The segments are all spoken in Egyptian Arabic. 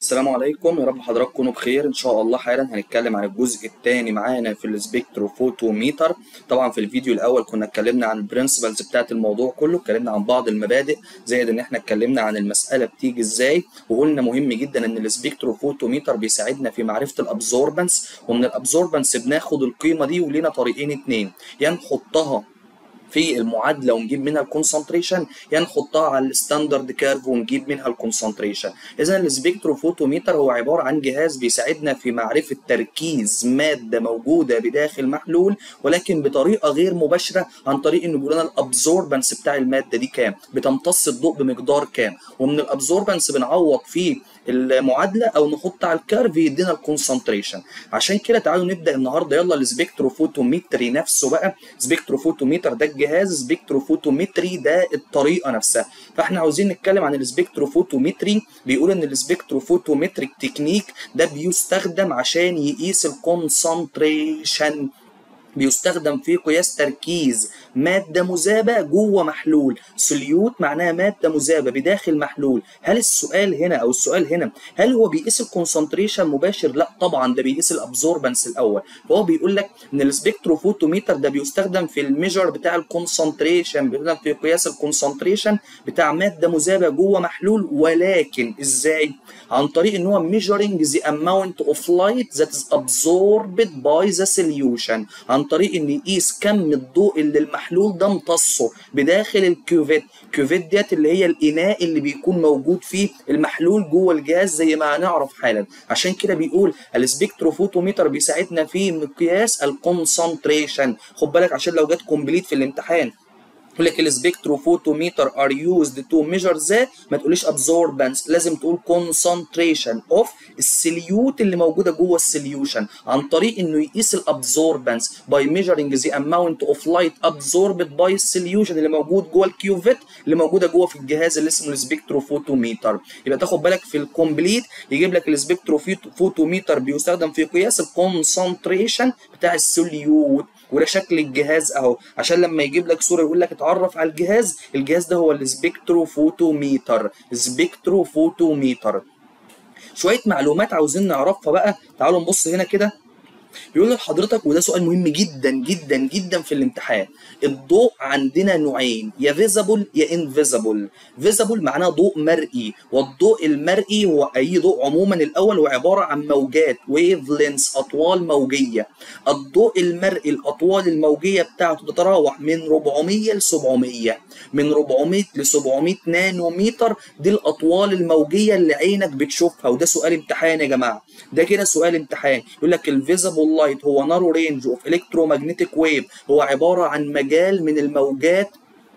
السلام عليكم يا رب حضراتكم تكونوا بخير ان شاء الله حالا هنتكلم عن الجزء الثاني معانا في السبكتروفوتوميتر طبعا في الفيديو الاول كنا اتكلمنا عن البرنسبلز بتاعت الموضوع كله اتكلمنا عن بعض المبادئ زائد ان احنا اتكلمنا عن المساله بتيجي ازاي وقلنا مهم جدا ان السبكتروفوتوميتر بيساعدنا في معرفه الابزوربنس ومن الابزوربنس بناخد القيمه دي ولينا طريقين اتنين يا نحطها في المعادله ونجيب منها الكونسنتريشن يا نحطها على الستاندرد كيرف ونجيب منها الكونسنتريشن اذا السبكتروفوتوميتر هو عباره عن جهاز بيساعدنا في معرفه تركيز ماده موجوده بداخل محلول ولكن بطريقه غير مباشره عن طريق انه بيقول لنا الابزوربنس بتاع الماده دي كام بتمتص الضوء بمقدار كام ومن الابزوربنس بنعوض فيه المعادله او نحط على الكيرف يدينا الكونسنتريشن عشان كده تعالوا نبدا النهارده يلا السبكتروفوتومتري نفسه بقى سبكتروفوتوميتر ده الجهاز سبكتروفوتومتري ده الطريقه نفسها فاحنا عاوزين نتكلم عن السبكتروفوتومتري بيقول ان السبكتروفوتومتريك تكنيك ده بيستخدم عشان يقيس الكونسنتريشن بيستخدم في قياس تركيز مادة مذابة جوه محلول سوليوت معناها مادة مذابة بداخل محلول هل السؤال هنا أو السؤال هنا هل هو بيقيس الكونسنتريشن مباشر لا طبعا ده بيقيس الابزوربنس الأول فهو بيقول لك إن السبكتروفوتوميتر ده بيستخدم في الميجر بتاع الكونسنتريشن بيستخدم في قياس الكونسنتريشن بتاع مادة مذابة جوه محلول ولكن إزاي عن طريق ان هو measuring the amount of light that is absorbed by the solution عن طريق ان يقيس كم الضوء اللي المحلول ده امتصه بداخل الكيوفيت الكيوفيت ديت اللي هي الاناء اللي بيكون موجود فيه المحلول جوه الجهاز زي ما هنعرف حالا عشان كده بيقول السبكتروفوتوميتر بيساعدنا في مقياس الكونسنتريشن خد بالك عشان لو جت كومبليت في الامتحان يقول لك السبكتروفوتوميتر ار يوزد تو ميجر ذات ما تقوليش ابزوربنس لازم تقول كونسنتريشن اوف السليوت اللي موجوده جوه السليوشن عن طريق انه يقيس الابزوربنس باي ميجرنج ذا اماونت اوف لايت ابزوربد باي السليوشن اللي موجود جوه الكيوفيت اللي موجوده جوه في الجهاز اللي اسمه السبكتروفوتوميتر يبقى تاخد بالك في الكومبليت يجيب لك السبكتروفوتوميتر بيستخدم في قياس الكونسنتريشن بتاع السوليوت وده شكل الجهاز اهو عشان لما يجيب لك صوره يقول لك اتعرف على الجهاز الجهاز ده هو السبكتروفوتوميتر سبكتروفوتوميتر شويه معلومات عاوزين نعرفها بقى تعالوا نبص هنا كده بيقول لحضرتك وده سؤال مهم جدا جدا جدا في الامتحان الضوء عندنا نوعين يا فيزابل يا انفيزابل فيزابل معناه ضوء مرئي والضوء المرئي هو اي ضوء عموما الاول هو عباره عن موجات ويف لينس اطوال موجيه الضوء المرئي الاطوال الموجيه بتاعته تتراوح من 400 ل 700 من 400 ل 700 نانومتر دي الاطوال الموجيه اللي عينك بتشوفها وده سؤال امتحان يا جماعه ده كده سؤال امتحان يقول لك الفيزابل لايت هو نارو رينج اوف الكترومagnetic ويف هو عباره عن مجال من الموجات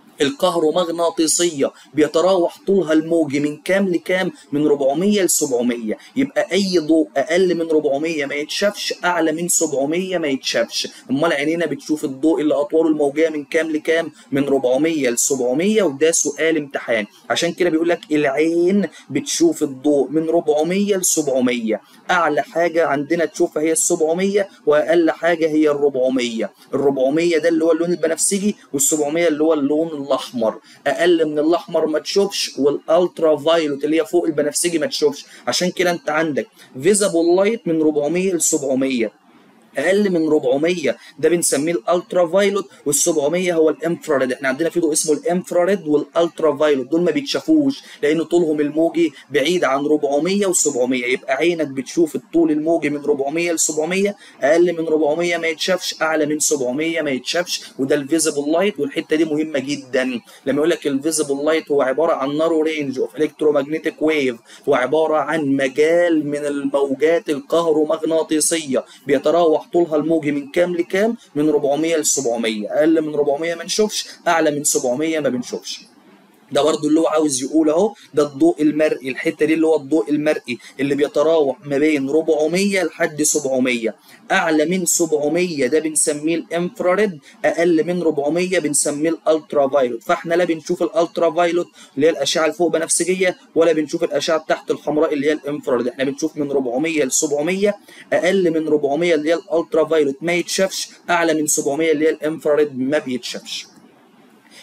الكهرومغناطيسيه بيتراوح طولها الموجي من كام لكام من 400 ل 700 يبقى اي ضوء اقل من 400 ما يتشافش اعلى من 700 ما يتشافش امال عينينا بتشوف الضوء اللي اطواله الموجيه من كام لكام من 400 ل 700 وده سؤال امتحان عشان كده بيقول لك العين بتشوف الضوء من 400 ل 700 اعلى حاجه عندنا تشوفها هي ال 700 واقل حاجه هي ال 400 ال 400 ده اللي هو اللون البنفسجي وال 700 اللي هو اللون الاحمر اقل من الاحمر ما تشوفش والالترا فايلوت اللي هي فوق البنفسجي ما تشوفش عشان كده انت عندك فيزابل لايت من 400 ل 700 اقل من 400 ده بنسميه الالترا فايلوت وال700 هو الانفراريد احنا عندنا في ضوء اسمه الانفراريد والالترا فايلوت دول ما بيتشافوش لان طولهم الموجي بعيد عن 400 و700 يبقى عينك بتشوف الطول الموجي من 400 ل 700 اقل من 400 ما يتشافش اعلى من 700 ما يتشافش وده الفيزيبل لايت والحته دي مهمه جدا لما يقول لك الفيزيبل لايت هو عباره عن نارو رينج اوف الكترومagnetic ويف هو عباره عن مجال من الموجات الكهرومغناطيسيه بيتراوح طولها الموجي من كام لكام من 400 ل 700 اقل من 400 ما نشوفش اعلى من 700 ما بنشوفش ده برضو اللي هو عاوز يقول اهو ده الضوء المرئي الحته دي اللي هو الضوء المرئي اللي بيتراوح ما بين 400 لحد 700 اعلى من 700 ده بنسميه الانفراريد اقل من 400 بنسميه الالترا فايلوت فاحنا لا بنشوف الالترا فايلوت اللي هي الاشعه الفوق بنفسجيه ولا بنشوف الاشعه تحت الحمراء اللي هي الانفراريد احنا بنشوف من 400 ل 700 اقل من 400 اللي هي الالترا فايلوت ما يتشافش اعلى من 700 اللي هي الانفراريد ما بيتشافش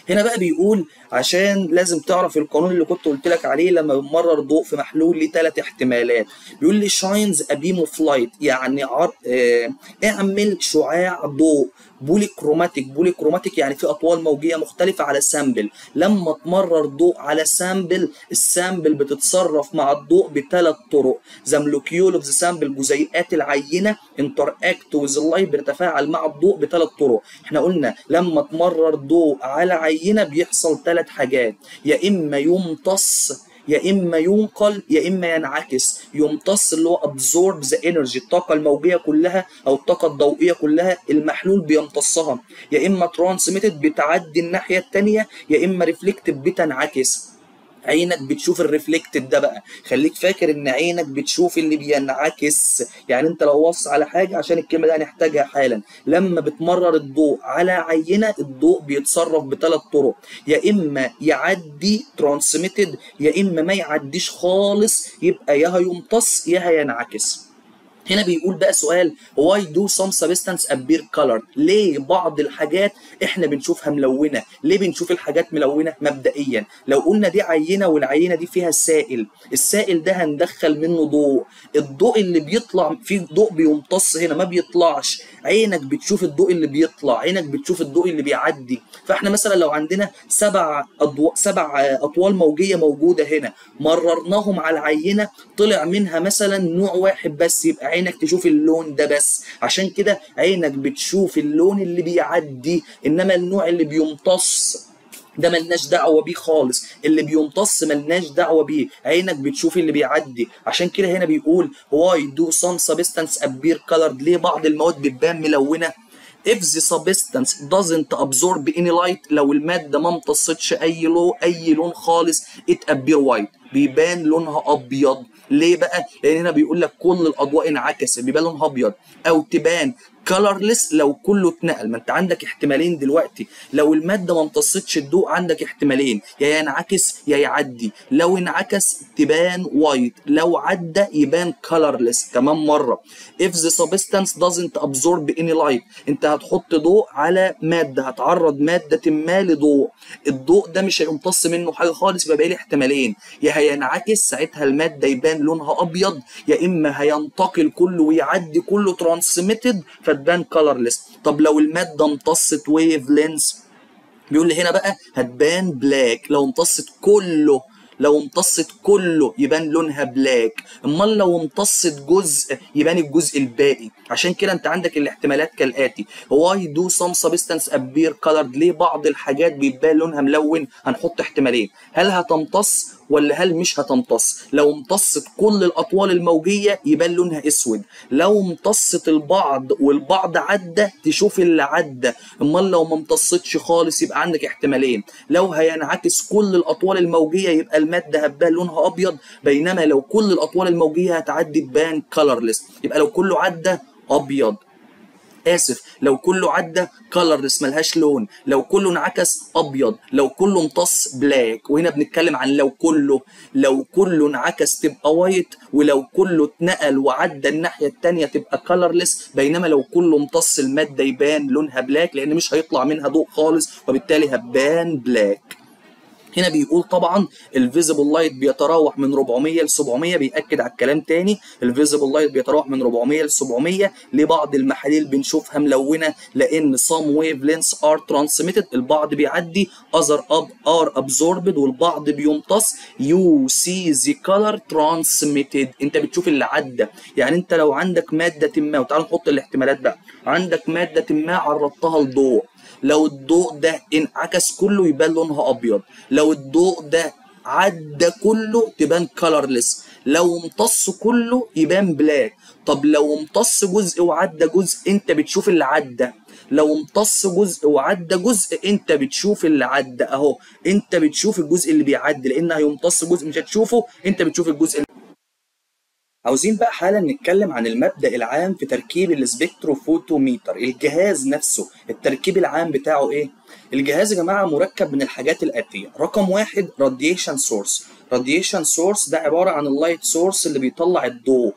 هنا بقى بيقول عشان لازم تعرف القانون اللي كنت قلت لك عليه لما بنمرر ضوء في محلول ليه ثلاث احتمالات بيقول لي شاينز ا بيم اوف لايت يعني عر... اه... اعمل شعاع ضوء بولي كروماتيك بولي كروماتيك يعني في اطوال موجيه مختلفه على سامبل لما تمرر ضوء على سامبل السامبل بتتصرف مع الضوء بثلاث طرق ذا مولكيول اوف ذا سامبل جزيئات العينه انتر اكت وذ اللايت بتتفاعل مع الضوء بثلاث طرق احنا قلنا لما تمرر ضوء على عينه بيحصل ثلاث حاجات يا اما يمتص يا اما ينقل يا اما ينعكس يمتص اللي هو absorb the energy الطاقه الموجيه كلها او الطاقه الضوئيه كلها المحلول بيمتصها يا اما transmitted بتعدي الناحيه الثانيه يا اما reflected بتنعكس عينك بتشوف الريفلكتد ده بقى خليك فاكر ان عينك بتشوف اللي بينعكس يعني انت لو بص على حاجه عشان الكلمه دي هنحتاجها حالا لما بتمرر الضوء على عينه الضوء بيتصرف بثلاث طرق يا اما يعدي ترانسميتد يا اما ما يعديش خالص يبقى يا هيمتص يا هينعكس هنا بيقول بقى سؤال why do some substance appear colored ليه بعض الحاجات احنا بنشوفها ملونه ليه بنشوف الحاجات ملونه مبدئيا لو قلنا دي عينه والعينه دي فيها سائل السائل ده هندخل منه ضوء الضوء اللي بيطلع في ضوء بيمتص هنا ما بيطلعش عينك بتشوف الضوء اللي بيطلع عينك بتشوف الضوء اللي بيعدي فاحنا مثلا لو عندنا سبع أضواء سبع اطوال موجيه موجوده هنا مررناهم على العينه طلع منها مثلا نوع واحد بس يبقى عينك تشوف اللون ده بس عشان كده عينك بتشوف اللون اللي بيعدي انما النوع اللي بيمتص ده ملناش دعوه بيه خالص اللي بيمتص ملناش دعوه بيه عينك بتشوف اللي بيعدي عشان كده هنا بيقول why do some substance appear colored ليه بعض المواد بتبان ملونه if the substance doesn't absorb any light لو المادة ما امتصتش أي لون أي لون خالص it appear white بيبان لونها أبيض ليه بقى؟ لأن هنا بيقول لك كل الأضواء انعكست بيبان لونها أبيض أو تبان كلرلس لو كله اتنقل ما انت عندك احتمالين دلوقتي لو الماده ما امتصتش الضوء عندك احتمالين يا ينعكس يا يعدي لو انعكس تبان وايت لو عدى يبان كلرلس كمان مره if the substance doesn't absorb any light انت هتحط ضوء على ماده هتعرض ماده ما لضوء الضوء ده مش هيمتص منه حاجه خالص يبقى باقي احتمالين يا هينعكس ساعتها الماده يبان لونها ابيض يا اما هينتقل كله ويعدي كله ترانسميتد فتبان كلرلس طب لو الماده امتصت ويف لينس بيقول لي هنا بقى هتبان بلاك لو امتصت كله لو امتصت كله يبان لونها بلاك امال لو امتصت جزء يبان الجزء الباقي عشان كده انت عندك الاحتمالات كالاتي why do some substance appear colored ليه بعض الحاجات بيبان لونها ملون هنحط احتمالين هل هتمتص ولا هل مش هتمتص لو امتصت كل الاطوال الموجيه يبان لونها اسود لو امتصت البعض والبعض عدى تشوف اللي عدى امال لو ما امتصتش خالص يبقى عندك احتمالين لو هينعكس كل الاطوال الموجيه يبقى الماده هتبان لونها ابيض بينما لو كل الاطوال الموجيه هتعدي تبان كلرلس يبقى لو كله عدى ابيض اسف لو كله عدى كلرلس ملهاش لون لو كله انعكس ابيض لو كله امتص بلاك وهنا بنتكلم عن لو كله لو كله انعكس تبقى وايت ولو كله اتنقل وعدى الناحيه الثانيه تبقى كلرلس بينما لو كله امتص الماده يبان لونها بلاك لان مش هيطلع منها ضوء خالص وبالتالي هتبان بلاك هنا بيقول طبعا الفيزيبل لايت بيتراوح من 400 ل 700 بيأكد على الكلام تاني الفيزيبل لايت بيتراوح من 400 ل 700 لبعض المحاليل بنشوفها ملونه لان some wavelengths are transmitted البعض بيعدي other up are absorbed والبعض بيمتص you see the color transmitted انت بتشوف اللي عدى يعني انت لو عندك ماده ما وتعالوا نحط الاحتمالات بقى عندك ماده ما عرضتها لضوء لو الضوء ده انعكس كله يبان لونها ابيض لو الضوء ده عدى كله تبان كلرلس لو امتص كله يبان بلاك طب لو امتص جزء وعدى جزء انت بتشوف اللي عدى لو امتص جزء وعدى جزء انت بتشوف اللي عدى اهو انت بتشوف الجزء اللي بيعدي لان هيمتص جزء مش هتشوفه انت بتشوف الجزء اللي عاوزين بقى حالا نتكلم عن المبدأ العام في تركيب السبكتروفوتوميتر الجهاز نفسه التركيب العام بتاعه ايه الجهاز يا جماعة مركب من الحاجات الآتية رقم واحد راديشن سورس راديشن سورس ده عبارة عن اللايت سورس اللي بيطلع الضوء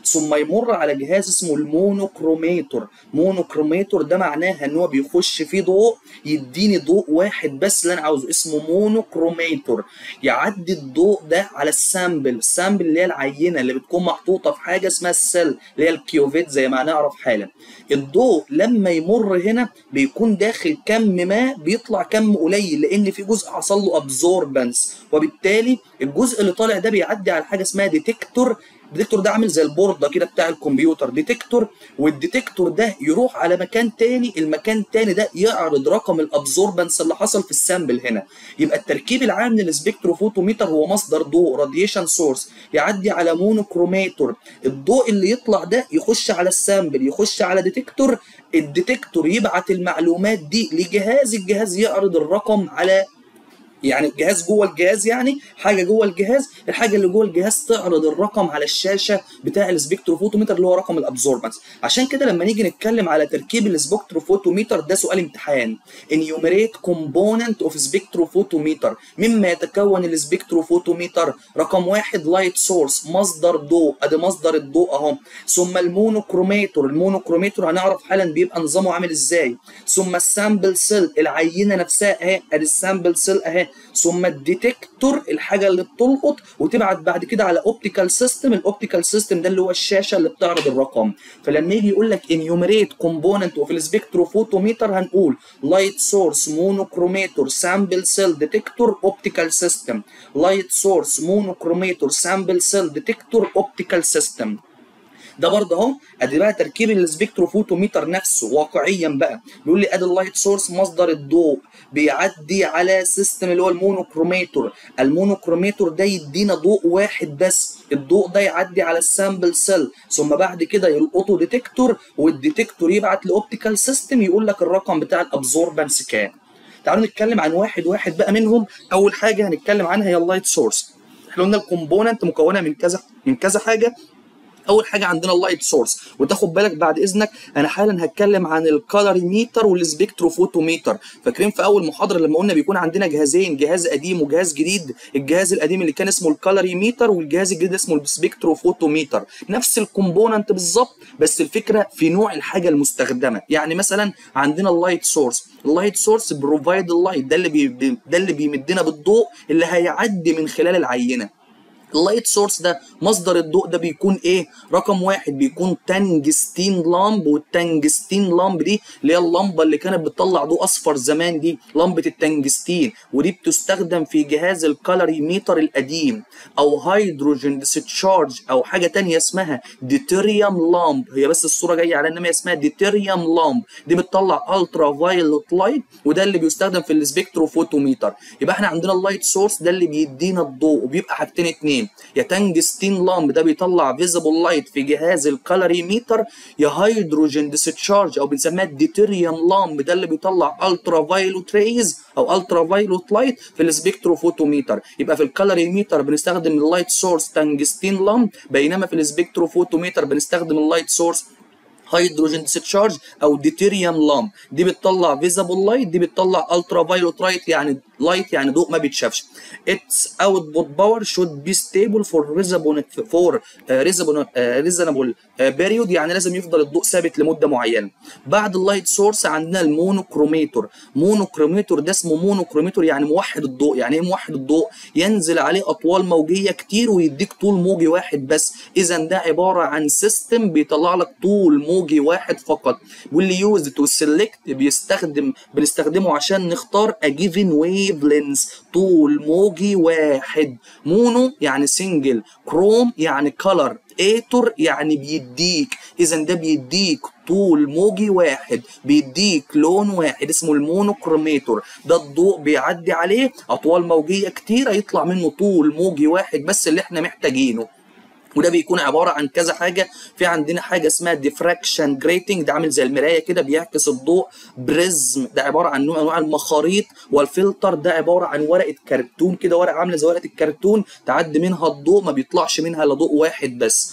ثم يمر على جهاز اسمه المونوكروميتور مونوكروميتور ده معناها ان هو بيخش فيه ضوء يديني ضوء واحد بس اللي انا عاوزه اسمه مونوكروميتور يعدي الضوء ده على السامبل السامبل اللي هي العينه اللي بتكون محطوطه في حاجه اسمها السيل اللي هي الكيوفيت زي ما هنعرف حالا الضوء لما يمر هنا بيكون داخل كم ما بيطلع كم قليل لان في جزء حصل له ابزوربنس وبالتالي الجزء اللي طالع ده بيعدي على حاجه اسمها ديتكتور الديتكتور ده عامل زي البورده كده بتاع الكمبيوتر ديتكتور والديتكتور ده يروح على مكان تاني المكان التاني ده يعرض رقم الابزوربنس اللي حصل في السامبل هنا يبقى التركيب العام للسبكتروفوتوميتر هو مصدر ضوء راديشن سورس يعدي على مونوكروميتور الضوء اللي يطلع ده يخش على السامبل يخش على ديتكتور الديتكتور يبعت المعلومات دي لجهاز الجهاز يعرض الرقم على يعني الجهاز جوه الجهاز يعني حاجه جوه الجهاز الحاجه اللي جوه الجهاز تعرض الرقم على الشاشه بتاع السبكتروفوتوميتر اللي هو رقم الابزوربنس عشان كده لما نيجي نتكلم على تركيب السبكتروفوتوميتر ده سؤال امتحان enumerate component of spectrophotometer مما يتكون السبكتروفوتوميتر رقم واحد لايت سورس مصدر ضوء ادي مصدر الضوء اهو ثم المونوكروميتور المونوكروميتور هنعرف حالا بيبقى نظامه عامل ازاي ثم السامبل سيل العينه نفسها اهي ادي السامبل سيل اهي ثم الديتكتور الحاجه اللي بتلقط وتبعت بعد كده على اوبتيكال سيستم الاوبتيكال سيستم ده اللي هو الشاشه اللي بتعرض الرقم فلما يجي يقول لك انيوميريت كومبوننت اوف السبكتروفوتوميتر هنقول لايت سورس مونوكروميتور سامبل سيل ديتكتور اوبتيكال سيستم لايت سورس مونوكروميتور سامبل سيل ديتكتور اوبتيكال سيستم ده برضه اهو ادي بقى تركيب السبكتروفوتوميتر نفسه واقعيا بقى بيقول لي ادي اللايت سورس مصدر الضوء بيعدي على سيستم اللي هو المونوكروميتور المونوكروميتور ده يدينا ضوء واحد بس الضوء ده يعدي على السامبل سيل ثم بعد كده يلقطه ديتكتور والديتكتور يبعت لاوبتيكال سيستم يقول لك الرقم بتاع الابزوربنس كام تعالوا نتكلم عن واحد واحد بقى منهم اول حاجه هنتكلم عنها هي اللايت سورس احنا قلنا الكومبوننت مكونه من كذا من كذا حاجه اول حاجه عندنا اللايت سورس وتاخد بالك بعد اذنك انا حالا هتكلم عن الكالوريميتر والسبكتروفوتوميتر فاكرين في اول محاضره لما قلنا بيكون عندنا جهازين جهاز قديم وجهاز جديد الجهاز القديم اللي كان اسمه الكالوريميتر والجهاز الجديد اسمه السبكتروفوتوميتر نفس الكومبوننت بالظبط بس الفكره في نوع الحاجه المستخدمه يعني مثلا عندنا اللايت سورس اللايت سورس بروفايد اللايت ده اللي بي ده اللي بيمدنا بالضوء اللي هيعدي من خلال العينه اللايت سورس ده مصدر الضوء ده بيكون ايه رقم واحد بيكون تنجستين لامب والتنجستين لامب دي اللي هي اللمبه اللي كانت بتطلع ضوء اصفر زمان دي لمبه التنجستين ودي بتستخدم في جهاز الكالوريميتر القديم او هيدروجين ديسشارج او حاجه تانية اسمها ديتيريوم لامب هي بس الصوره جايه على انما اسمها ديتيريوم لامب دي بتطلع الترا فايلوت لايت وده اللي بيستخدم في السبكتروفوتوميتر يبقى احنا عندنا اللايت سورس ده اللي بيدينا الضوء وبيبقى حاجتين اتنين يا تنجستين لامب ده بيطلع فيزيبل لايت في جهاز الكالوريميتر يا هيدروجين ديسشارج او بنسميها الديتيريوم لامب ده اللي بيطلع الترا فايلوت ريز او الترا فايلوت لايت في السبكتروفوتوميتر يبقى في الكالوريميتر بنستخدم اللايت سورس تنجستين لامب بينما في السبكتروفوتوميتر بنستخدم اللايت سورس هيدروجين ديسشارج او ديتيريوم لامب دي بتطلع فيزابل لايت دي بتطلع الترا فايلوت لايت يعني لايت يعني ضوء ما بيتشافش its output power should be stable for reasonable for reasonable reasonable period يعني لازم يفضل الضوء ثابت لمده معينه بعد اللايت سورس عندنا المونوكروميتور مونوكروميتور ده اسمه مونوكروميتور يعني موحد الضوء يعني ايه موحد الضوء ينزل عليه اطوال موجيه كتير ويديك طول موجي واحد بس اذا ده عباره عن سيستم بيطلع لك طول موجي واحد فقط واللي يوز تو سيلكت بيستخدم بنستخدمه عشان نختار a given wave length طول موجي واحد مونو يعني سنجل كروم يعني كلر ايتور يعني بيديك اذا ده بيديك طول موجي واحد بيديك لون واحد اسمه المونوكروميتور ده الضوء بيعدي عليه اطوال موجيه كتيره يطلع منه طول موجي واحد بس اللي احنا محتاجينه وده بيكون عباره عن كذا حاجه في عندنا حاجه اسمها ديفراكشن جريتنج ده عامل زي المرايه كده بيعكس الضوء بريزم ده عباره عن نوع انواع المخاريط والفلتر ده عباره عن ورقه كرتون كده ورقه عامله زي ورقه الكرتون تعدي منها الضوء ما بيطلعش منها الا ضوء واحد بس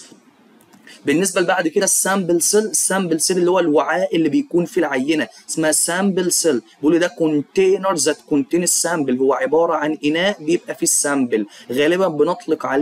بالنسبه لبعد كده السامبل سيل السامبل سيل اللي هو الوعاء اللي بيكون فيه العينه اسمها سامبل سيل بيقول ده كونتينر ذات كونتين السامبل هو عباره عن اناء بيبقى فيه السامبل غالبا بنطلق عليه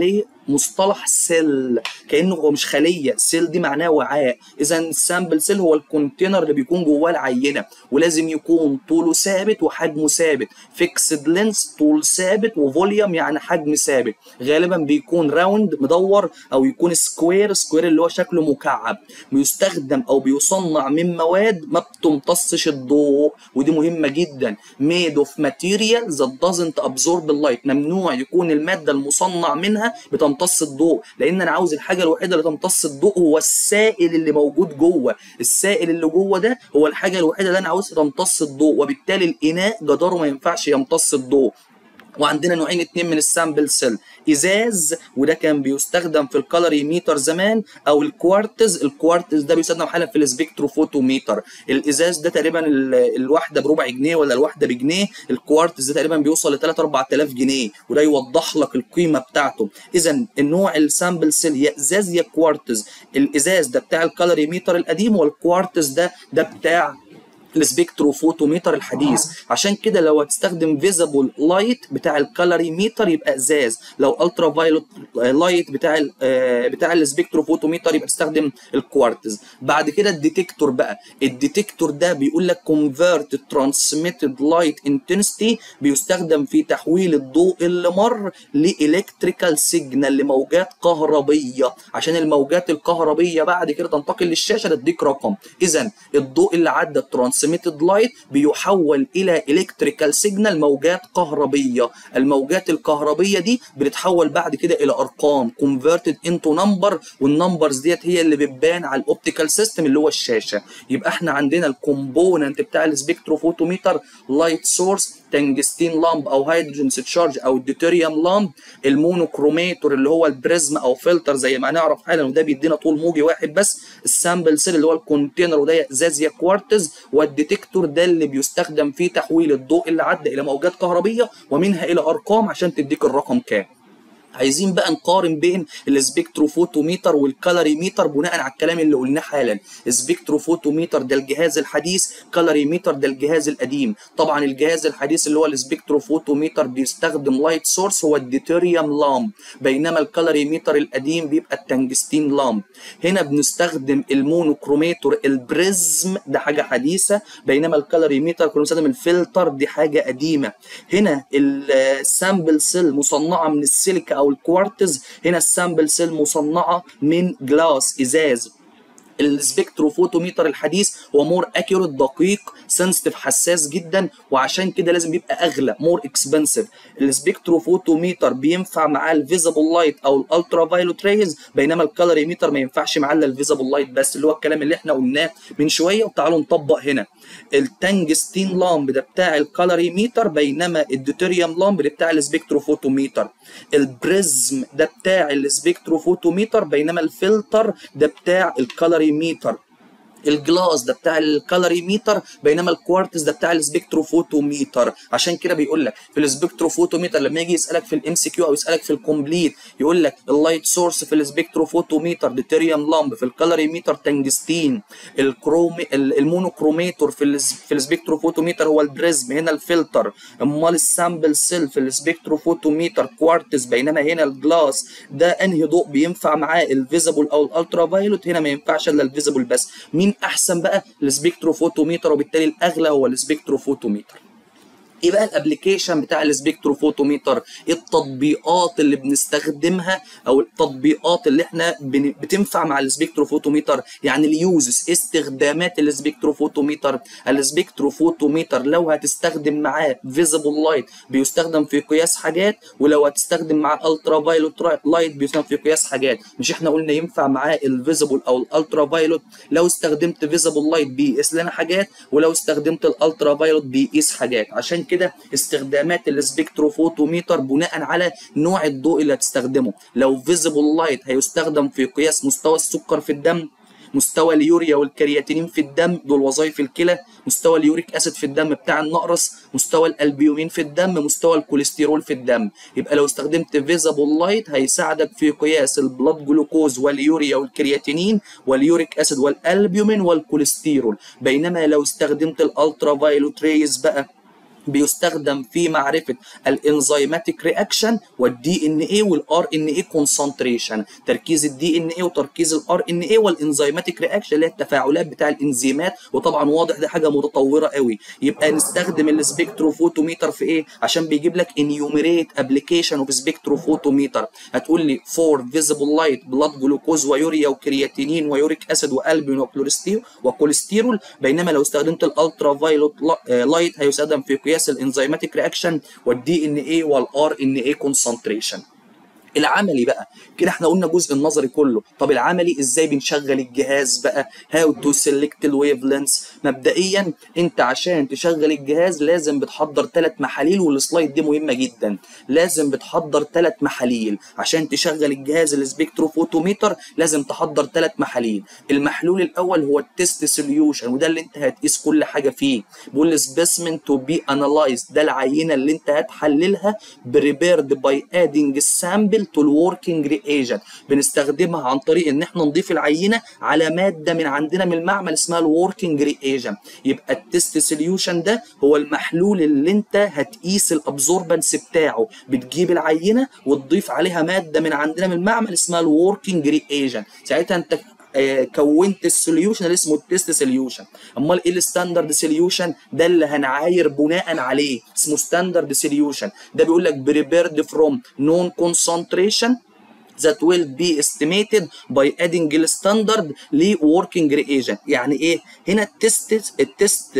مصطلح سيل كانه هو مش خليه سيل دي معناه وعاء اذا السامبل سيل هو الكونتينر اللي بيكون جواه العينه ولازم يكون طوله ثابت وحجمه ثابت فيكسد لينس طول ثابت وفوليوم يعني حجم ثابت غالبا بيكون راوند مدور او يكون سكوير سكوير اللي هو شكله مكعب بيستخدم او بيصنع من مواد ما بتمتصش الضوء ودي مهمه جدا made of material that doesn't absorb the light ممنوع يكون الماده المصنع منها بتمتص الضوء لان انا عاوز الحاجه الوحيده اللي تمتص الضوء هو السائل اللي موجود جوه السائل اللي جوه ده هو الحاجه الوحيده اللي انا عاوزها تمتص الضوء وبالتالي الاناء جداره ما ينفعش يمتص الضوء وعندنا نوعين اتنين من السامبل سيل ازاز وده كان بيستخدم في الكالوريميتر زمان او الكوارتز الكوارتز ده بيستخدم حالا في السبكتروفوتوميتر الازاز ده تقريبا ال- الواحده بربع جنيه ولا الواحده بجنيه الكوارتز ده تقريبا بيوصل ل 3 4000 جنيه وده يوضح لك القيمه بتاعته اذا النوع السامبل سيل يا ازاز يا كوارتز الازاز ده بتاع الكالوريميتر القديم والكوارتز ده ده بتاع السبكتروفوتوميتر الحديث عشان كده لو هتستخدم فيزابل لايت بتاع الكالوريميتر يبقى ازاز لو الترا فايلوت لايت بتاع ال آه، بتاع السبكتروفوتوميتر يبقى تستخدم الكوارتز بعد كده الديتكتور بقى الديتكتور ده بيقول لك convert transmitted light intensity بيستخدم في تحويل الضوء اللي مر لالكتريكال سيجنال لموجات كهربيه عشان الموجات الكهربيه بعد كده تنتقل للشاشه تديك رقم اذا الضوء اللي عدى الترانسميتد لايت بيحول الى الكتريكال سيجنال موجات كهربيه الموجات الكهربيه دي بتتحول بعد كده الى ارقام converted into number والنمبرز ديت هي اللي بتبان على الاوبتيكال سيستم اللي هو الشاشه يبقى احنا عندنا الكومبوننت بتاع السبكتروفوتوميتر لايت سورس تنجستين لامب او هيدروجين تشارج او الديوتيريوم لامب المونوكروميتور اللي هو البريزم او فلتر زي ما هنعرف حالا وده بيدينا طول موجي واحد بس السامبل سيل اللي هو الكونتينر وده يا ازاز يا كوارتز والديتكتور ده اللي بيستخدم في تحويل الضوء اللي عدى الى موجات كهربيه ومنها الى ارقام عشان تديك الرقم كام عايزين بقى نقارن بين السبكتروفوتوميتر والكالوريميتر بناء على الكلام اللي قلناه حالا السبكتروفوتوميتر ده الجهاز الحديث كالوريميتر ده الجهاز القديم طبعا الجهاز الحديث اللي هو السبكتروفوتوميتر بيستخدم لايت سورس هو الديتيريوم لامب بينما الكالوريميتر القديم بيبقى التنجستين لامب هنا بنستخدم المونوكروميتور البريزم ده حاجه حديثه بينما الكالوريميتر كنا بنستخدم الفلتر دي حاجه قديمه هنا السامبل سيل مصنعه من السيليكا او الكوارتز هنا السامبل سيل مصنعه من جلاس ازاز السبكتروفوتوميتر الحديث هو مور اكيوريت دقيق سنسيتيف حساس جدا وعشان كده لازم يبقى اغلى مور اكسبنسيف السبكتروفوتوميتر بينفع معاه الفيزابل لايت او الالترا فايلوت ريز بينما الكالوريميتر ما ينفعش معاه الا الفيزابل لايت بس اللي هو الكلام اللي احنا قلناه من شويه وتعالوا نطبق هنا التنجستين لامب ده بتاع الكالوريميتر بينما الديوتيريوم لامب ده بتاع السبكتروفوتوميتر البريزم ده بتاع السبكتروفوتوميتر بينما الفلتر ده بتاع الكالوريميتر الجلاس ده بتاع الكالوريميتر بينما الكوارتز ده بتاع السبكتروفوتوميتر عشان كده بيقول لك في السبكتروفوتوميتر لما يجي يسالك في الام سي كيو او يسالك في الكومبليت يقول لك اللايت سورس في السبكتروفوتوميتر ديتيريوم لامب في الكالوريميتر تنجستين الكروم المونوكروميتور في ال في السبكتروفوتوميتر هو البريزم هنا الفلتر امال السامبل سيل في السبكتروفوتوميتر كوارتز بينما هنا الجلاس ده انهي ضوء بينفع معاه الفيزبل او الالترا فايلوت هنا ما ينفعش الا الفيزبل بس مين احسن بقى السبكتروفوتوميتر وبالتالي الاغلى هو السبكتروفوتوميتر ايه بقى الابلكيشن بتاع السبكتروفوتوميتر ايه التطبيقات اللي بنستخدمها او التطبيقات اللي احنا بن... بتنفع مع السبكتروفوتوميتر يعني اليوزز استخدامات السبكتروفوتوميتر السبكتروفوتوميتر لو هتستخدم معاه فيزيبل لايت بيستخدم في قياس حاجات ولو هتستخدم معاه الترا فايلوت لايت بيستخدم في قياس حاجات مش احنا قلنا ينفع معاه الفيزيبل او الالترا فايلوت لو استخدمت فيزيبل لايت بيقيس لنا حاجات ولو استخدمت الالترا فايلوت بيقيس حاجات عشان كده استخدامات السبكتروفوتوميتر بناء على نوع الضوء اللي هتستخدمه لو فيزيبل لايت هيستخدم في قياس مستوى السكر في الدم مستوى اليوريا والكرياتينين في الدم دول وظائف الكلى مستوى اليوريك اسيد في الدم بتاع النقرس مستوى الالبيومين في الدم مستوى الكوليسترول في الدم يبقى لو استخدمت فيزابل لايت هيساعدك في قياس البلاد جلوكوز واليوريا والكرياتينين واليوريك اسيد والالبيومين والكوليسترول بينما لو استخدمت الالترا فايلوت ريز بقى بيستخدم في معرفه الانزيماتيك رياكشن والدي ان اي والار ان اي كونسنتريشن تركيز الدي ان اي وتركيز الار ان اي والانزيماتيك رياكشن اللي هي التفاعلات بتاع الانزيمات وطبعا واضح ده حاجه متطوره قوي يبقى نستخدم السبكتروفوتوميتر في ايه عشان بيجيب لك انيوميريت ابلكيشن اوف سبكتروفوتوميتر هتقول لي فور فيزيبل لايت بلاد جلوكوز ويوريا وكرياتينين ويوريك اسيد والبين وكلورستيرول وكوليسترول بينما لو استخدمت الالترا فايلوت لايت هيستخدم في قياس الانزيماتيك رياكشن والدي ان اي والار ان اي كونسنتريشن العملي بقى كده احنا قلنا جزء النظري كله طب العملي ازاي بنشغل الجهاز بقى هاو تو سيلكت الويف لينس مبدئيا انت عشان تشغل الجهاز لازم بتحضر ثلاث محاليل والسلايد دي مهمه جدا لازم بتحضر ثلاث محاليل عشان تشغل الجهاز السبكتروفوتوميتر لازم تحضر ثلاث محاليل المحلول الاول هو التست سوليوشن وده اللي انت هتقيس كل حاجه فيه بيقول سبيسمن تو بي انالايز ده العينه اللي انت هتحللها بريبيرد باي ادنج السامبل تو الوركينج رياجنت بنستخدمها عن طريق ان احنا نضيف العينه على ماده من عندنا من المعمل اسمها الوركينج رياجنت يبقى التست سوليوشن ده هو المحلول اللي انت هتقيس الابزوربنس بتاعه بتجيب العينه وتضيف عليها ماده من عندنا من المعمل اسمها الوركينج رياجنت ساعتها انت آه، كونت السوليوشن اللي اسمه التست سوليوشن امال ايه الستاندرد سوليوشن ده اللي هنعاير بناء عليه اسمه ستاندرد سوليوشن ده بيقول لك بريبيرد فروم نون كونسنتريشن that will be estimated by adding الستاندرد لوركينج رياجنت يعني ايه هنا التست التست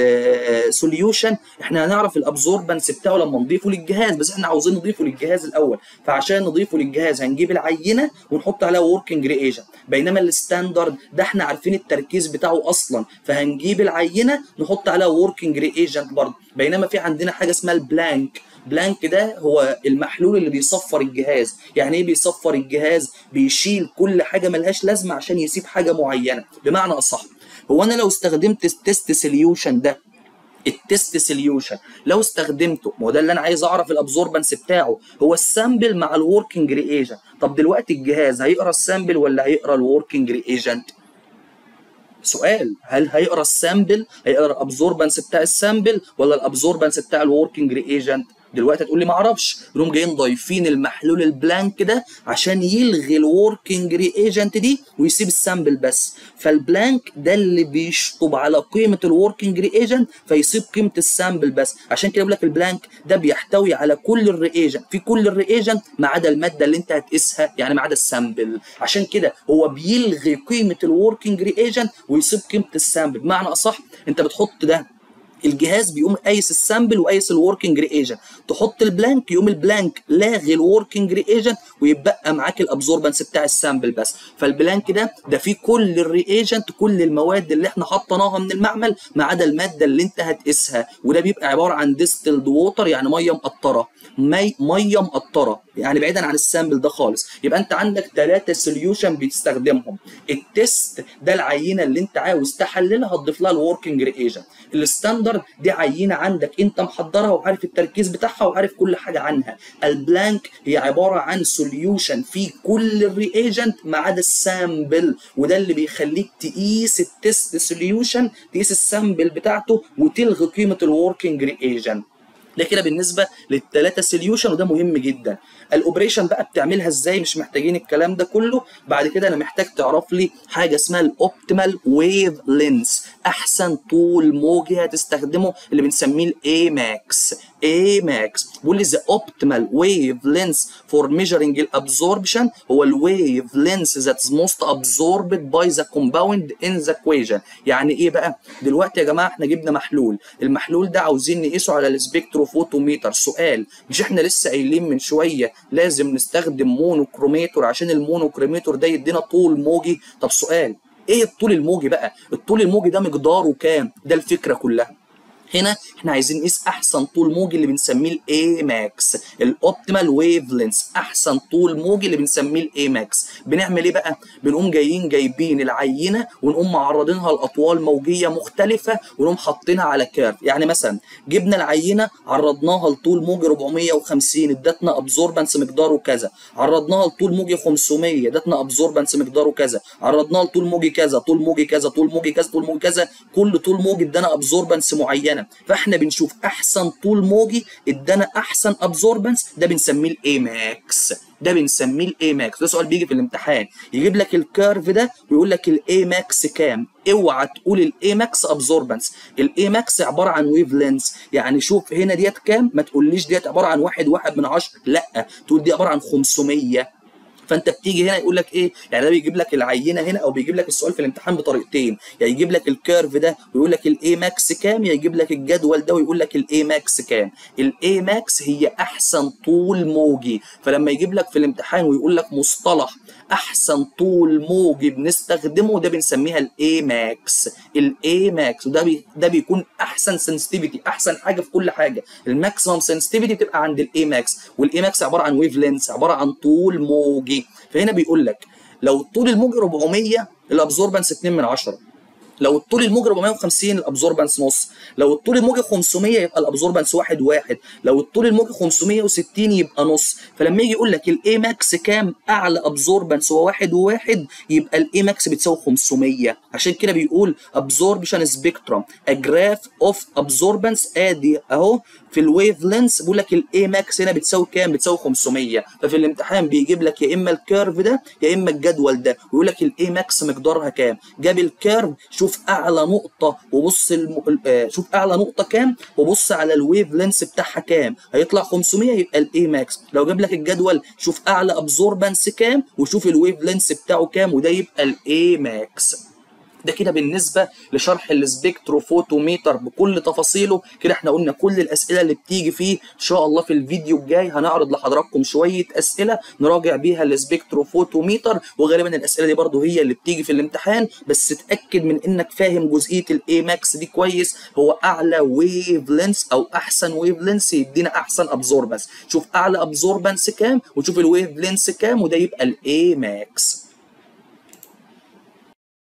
سوليوشن احنا هنعرف الابزوربنس بتاعه لما نضيفه للجهاز بس احنا عاوزين نضيفه للجهاز الاول فعشان نضيفه للجهاز هنجيب العينه ونحط عليها وركينج رياجنت بينما الستاندرد ده احنا عارفين التركيز بتاعه اصلا فهنجيب العينه نحط عليها وركينج رياجنت برضه بينما في عندنا حاجه اسمها البلانك بلانك ده هو المحلول اللي بيصفر الجهاز يعني ايه بيصفر الجهاز بيشيل كل حاجه ملهاش لازمه عشان يسيب حاجه معينه بمعنى اصح هو انا لو استخدمت التست سوليوشن ده التست سوليوشن لو استخدمته ما هو ده اللي انا عايز اعرف الابزوربنس بتاعه هو السامبل مع الوركينج رياجنت طب دلوقتي الجهاز هيقرا السامبل ولا هيقرا الوركينج رياجنت سؤال هل هيقرا السامبل هيقرا الابزوربنس بتاع السامبل ولا الابزوربنس بتاع الوركينج رياجنت دلوقتي هتقول لي ما اعرفش يقوم جايين ضايفين المحلول البلانك ده عشان يلغي الوركينج رياجنت دي ويسيب السامبل بس فالبلانك ده اللي بيشطب على قيمه الوركينج رياجنت فيسيب قيمه السامبل بس عشان كده بقول لك البلانك ده بيحتوي على كل الرياجنت في كل الرياجنت ما عدا الماده اللي انت هتقيسها يعني ما عدا السامبل عشان كده هو بيلغي قيمه الوركينج رياجنت ويسيب قيمه السامبل بمعنى اصح انت بتحط ده الجهاز بيقوم قايس السامبل وقايس الوركينج رياجنت تحط البلانك يقوم البلانك لاغي الوركينج رياجنت ويبقى معاك الابزوربنس بتاع السامبل بس فالبلانك ده ده فيه كل الرياجنت كل المواد اللي احنا حطيناها من المعمل ما عدا الماده اللي انت هتقيسها وده بيبقى عباره عن ديستلد ووتر يعني ميه مقطره مي ميه مقطره يعني بعيدا عن السامبل ده خالص يبقى انت عندك ثلاثه سوليوشن بتستخدمهم التست ده العينه اللي انت عاوز تحللها هتضيف لها الوركينج رياجنت الستاندرد دي عينه عندك انت محضرها وعارف التركيز بتاعها وعارف كل حاجه عنها البلانك هي عباره عن سوليوشن فيه كل الرياجنت ما عدا السامبل وده اللي بيخليك تقيس التست سوليوشن تقيس السامبل بتاعته وتلغي قيمه الوركينج رياجنت ده كده بالنسبه للثلاثه سوليوشن وده مهم جدا الاوبريشن بقى بتعملها ازاي مش محتاجين الكلام ده كله بعد كده انا محتاج تعرف لي حاجه اسمها الاوبتيمال ويف لينس احسن طول موجي هتستخدمه اللي بنسميه الاي ماكس اي ماكس بيقول لي ذا اوبتيمال ويف لينس فور ميجرنج الابزوربشن هو الويف لينس ذات از موست ابزوربد باي ذا كومباوند ان ذا equation يعني ايه بقى دلوقتي يا جماعه احنا جبنا محلول المحلول ده عاوزين نقيسه على السبكتروفوتوميتر سؤال مش احنا لسه قايلين من شويه لازم نستخدم مونوكروميتور عشان المونوكروميتور ده يدينا طول موجي طب سؤال ايه الطول الموجي بقى الطول الموجي ده مقداره كام ده الفكره كلها هنا احنا عايزين نقيس احسن طول موجي اللي بنسميه الاي ماكس الاوبتيمال ويف لينس احسن طول موجي اللي بنسميه الاي ماكس بنعمل ايه بقى بنقوم جايين جايبين العينه ونقوم معرضينها لاطوال موجيه مختلفه ونقوم حاطينها على كيرف يعني مثلا جبنا العينه عرضناها لطول موجي 450 ادتنا ابزوربنس مقداره كذا عرضناها لطول موجي 500 ادتنا ابزوربنس مقداره كذا عرضناها لطول موجي كذا طول موجي كذا طول موجي كذا طول موجي كذا كل طول موجي ادانا ابزوربنس معينه هنا فاحنا بنشوف احسن طول موجي ادانا احسن ابزوربنس ده بنسميه الاي ماكس ده بنسميه الاي ماكس ده سؤال بيجي في الامتحان يجيب لك الكيرف ده ويقول لك الاي ماكس كام اوعى تقول الاي ماكس ابزوربنس الاي ماكس عباره عن ويف لينس يعني شوف هنا ديت كام ما تقوليش ديت عباره عن واحد واحد من عشرة لا تقول دي عباره عن 500 فانت بتيجي هنا يقول لك ايه يعني ده بيجيب لك العينه هنا او بيجيب لك السؤال في الامتحان بطريقتين يا يجيب لك الكيرف ده ويقول لك الاي ماكس كام يا يجيب لك الجدول ده ويقول لك الاي ماكس كام الاي ماكس هي احسن طول موجي فلما يجيب لك في الامتحان ويقول لك مصطلح احسن طول موجي بنستخدمه ده بنسميها الاي ماكس الاي ماكس وده بي ده بيكون احسن سنسيتيفيتي احسن حاجه في كل حاجه الماكسيمم سنسيتيفيتي بتبقى عند الاي ماكس والاي ماكس عباره عن ويف لينس عباره عن طول موجي فهنا بيقول لك لو الطول الموجي 400 الابزوربنس 2 من 10 لو الطول الموجي 450 الابزوربنس نص لو الطول الموجي 500 يبقى الابزوربنس واحد واحد لو الطول الموجي 560 يبقى نص فلما يجي يقول لك الاي ماكس كام اعلى ابزوربنس هو واحد وواحد يبقى الاي ماكس بتساوي 500 عشان كده بيقول ابزوربشن سبيكترم اجراف اوف ابزوربنس ادي اهو في الويف لينس بيقول لك الاي ماكس هنا بتساوي كام بتساوي 500 ففي الامتحان بيجيب لك يا اما الكيرف ده يا اما الجدول ده ويقول لك الاي ماكس مقدارها كام جاب الكيرف شوف اعلى نقطه وبص الم... آه شوف اعلى نقطه كام وبص على الويف لينس بتاعها كام هيطلع 500 يبقى الاي ماكس لو جاب لك الجدول شوف اعلى ابزوربنس كام وشوف الويف لينس بتاعه كام وده يبقى الاي ماكس ده كده بالنسبه لشرح السبكتروفوتوميتر بكل تفاصيله كده احنا قلنا كل الاسئله اللي بتيجي فيه ان شاء الله في الفيديو الجاي هنعرض لحضراتكم شويه اسئله نراجع بيها السبكتروفوتوميتر وغالبا الاسئله دي برضو هي اللي بتيجي في الامتحان بس اتاكد من انك فاهم جزئيه الاي ماكس دي كويس هو اعلى ويف لينس او احسن ويف لينس يدينا احسن ابزوربنس شوف اعلى ابزوربنس كام وشوف الويف لينس كام وده يبقى الاي ماكس